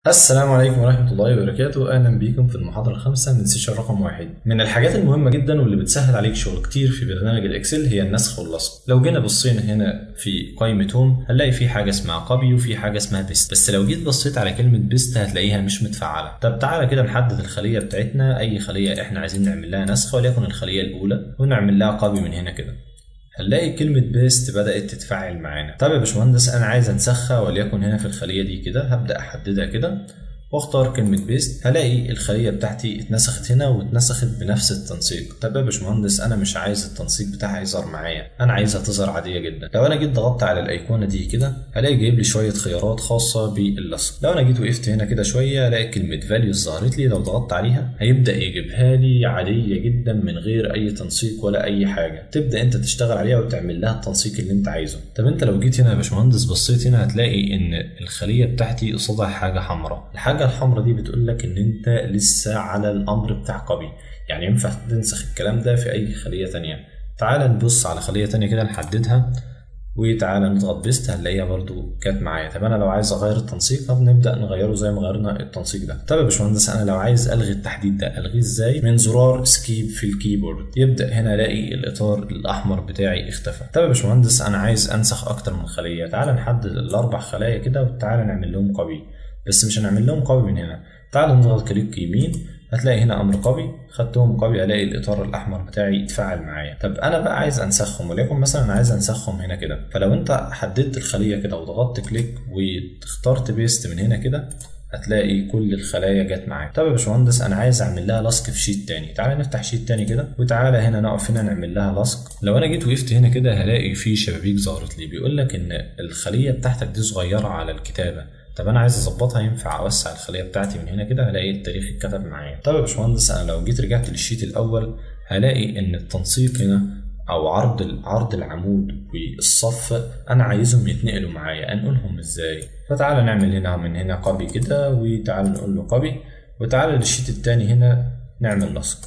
السلام عليكم ورحمة الله وبركاته أهلا بيكم في المحاضرة الخامسة من سيشن رقم واحد من الحاجات المهمة جدا واللي بتسهل عليك شغل كتير في برنامج الإكسل هي النسخ واللصق لو جينا بصينا هنا في قائمة هوم هنلاقي في حاجة اسمها كوبي وفي حاجة اسمها بيست بس لو جيت بصيت على كلمة بيست هتلاقيها مش متفعلة طب تعالى كده نحدد الخلية بتاعتنا أي خلية إحنا عايزين نعمل لها نسخ وليكن الخلية الأولى ونعمل لها كوبي من هنا كده هنلاقي كلمة بيست بدأت تتفاعل معانا طب يا باشمهندس أنا عايز أنسخها وليكن هنا في الخلية دي كده هبدأ أحددها كده واختار كلمة بيست هلاقي الخلية بتاعتي اتنسخت هنا واتنسخت بنفس التنسيق طب يا باشمهندس انا مش عايز التنسيق بتاعها يظهر معايا انا عايزها تظهر عادية جدا لو انا جيت ضغطت على الايقونة دي كده هلاقي جايب لي شوية خيارات خاصة باللصق لو انا جيت وقفت هنا كده شوية هلاقي كلمة فاليوز ظهرت لي لو ضغطت عليها هيبدأ يجيبها لي عادية جدا من غير اي تنسيق ولا اي حاجة تبدأ انت تشتغل عليها وتعمل لها التنسيق اللي انت عايزه طب انت لو جيت هنا يا باشمهندس بصيت هنا هتلاقي ان الخلية بتاعتي قصادها حاجة حمراء الحاجة الحمراء دي بتقول لك ان انت لسه على الامر بتاع كوبي يعني ينفع تنسخ الكلام ده في اي خليه تانية تعال نبص على خليه تانية كده نحددها وتعالى نضغط بيست هنلاقيها برضو جت معايا طب انا لو عايز اغير التنسيق فبنبدا نغيره زي ما غيرنا التنسيق ده طب يا باشمهندس انا لو عايز الغي التحديد ده الغيه ازاي من زرار سكيب في الكيبورد يبدا هنا الاقي الاطار الاحمر بتاعي اختفى طب يا باشمهندس انا عايز انسخ اكتر من خليه تعال نحدد الاربع خلايا كده وتعالى نعمل لهم كوبي بس مش هنعمل لهم كوبي من هنا تعال نضغط كليك يمين هتلاقي هنا امر كوبي خدتهم كوبي الاقي الاطار الاحمر بتاعي اتفاعل معايا طب انا بقى عايز انسخهم وليكن مثلا انا عايز انسخهم هنا كده فلو انت حددت الخليه كده وضغطت كليك واخترت بيست من هنا كده هتلاقي كل الخلايا جت معاك طب يا باشمهندس انا عايز اعمل لها لصق في شيت تاني تعالى نفتح شيت تاني كده وتعالى هنا نقف هنا نعمل لها لصق لو انا جيت وقفت هنا كده هلاقي في شبابيك ظهرت لي بيقول لك ان الخليه بتاعتك دي صغيره على الكتابه طب انا عايز اظبطها ينفع اوسع الخليه بتاعتي من هنا كده هلاقي التاريخ اتكتب معايا طب يا باشمهندس انا لو جيت رجعت للشيت الاول هلاقي ان التنسيق هنا او عرض عرض العمود والصف انا عايزهم يتنقلوا معايا انقلهم ازاي فتعالى نعمل هنا من هنا كوبي كده وتعالى نقول له كوبي وتعالى للشيت التاني هنا نعمل لصق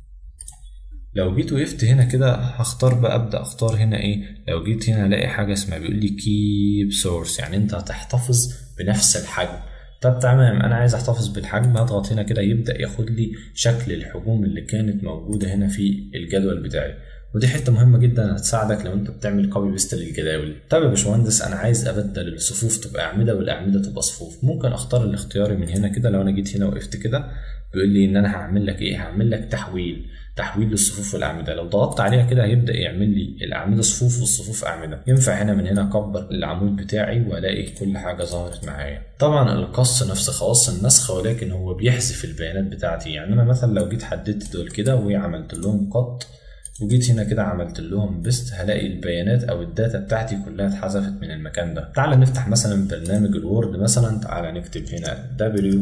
لو جيت وقفت هنا كده هختار بقى ابدا اختار هنا ايه لو جيت هنا الاقي حاجه اسمها بيقول لي كيب سورس يعني انت هتحتفظ بنفس الحجم طب تمام انا عايز احتفظ بالحجم هضغط هنا كده يبدا ياخد لي شكل الحجوم اللي كانت موجوده هنا في الجدول بتاعي ودي حته مهمه جدا هتساعدك لو انت بتعمل كوبي بيست للجداول طب يا باشمهندس انا عايز ابدل الصفوف تبقى اعمده والاعمده تبقى صفوف ممكن اختار الاختياري من هنا كده لو انا جيت هنا وقفت كده بيقول لي ان انا هعمل لك ايه هعمل لك تحويل تحويل للصفوف والاعمده لو ضغطت عليها كده هيبدا يعمل لي الاعمده صفوف والصفوف اعمده ينفع هنا من هنا اكبر العمود بتاعي والاقي كل حاجه ظهرت معايا طبعا القص نفس خواص النسخ ولكن هو بيحذف البيانات بتاعتي يعني انا مثلا لو جيت حددت دول كده وعملت لهم قط وجيت هنا كده عملت لهم بيست هلاقي البيانات او الداتا بتاعتي كلها اتحذفت من المكان ده تعال نفتح مثلا برنامج الوورد مثلا تعال نكتب هنا W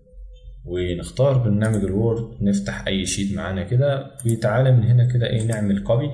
ونختار برنامج الوورد نفتح اي شيت معانا كده وتعالى من هنا كده ايه نعمل كوبي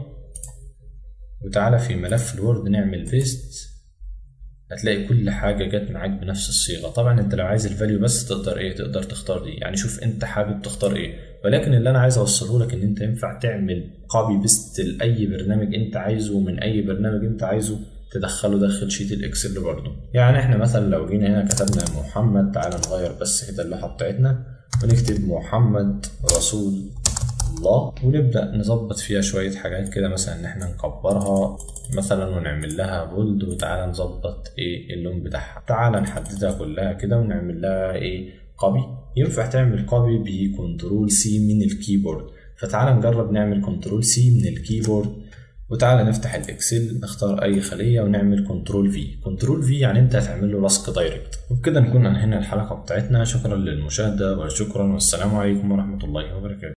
وتعالى في ملف الوورد نعمل بيست هتلاقي كل حاجه جت معاك بنفس الصيغه طبعا انت لو عايز الفاليو بس تقدر ايه تقدر تختار دي يعني شوف انت حابب تختار ايه ولكن اللي انا عايز اوصله لك ان انت ينفع تعمل كوبي بيست لاي برنامج انت عايزه من اي برنامج انت عايزه تدخله داخل شيت الاكسل برضه يعني احنا مثلا لو جينا هنا كتبنا محمد تعالى نغير بس كده اللوحه بتاعتنا ونكتب محمد رسول الله ونبدا نظبط فيها شويه حاجات كده مثلا ان احنا نكبرها مثلا ونعمل لها بولد وتعالى نظبط ايه اللون بتاعها تعالى نحددها كلها كده ونعمل لها ايه كوبي ينفع تعمل كوبي بكنترول سي من الكيبورد فتعالى نجرب نعمل كنترول سي من الكيبورد وتعالى نفتح الاكسل نختار اي خليه ونعمل كنترول في كنترول في يعني انت هتعمل له لصق دايركت وبكده نكون انهينا الحلقه بتاعتنا شكرا للمشاهده وشكرا والسلام عليكم ورحمه الله وبركاته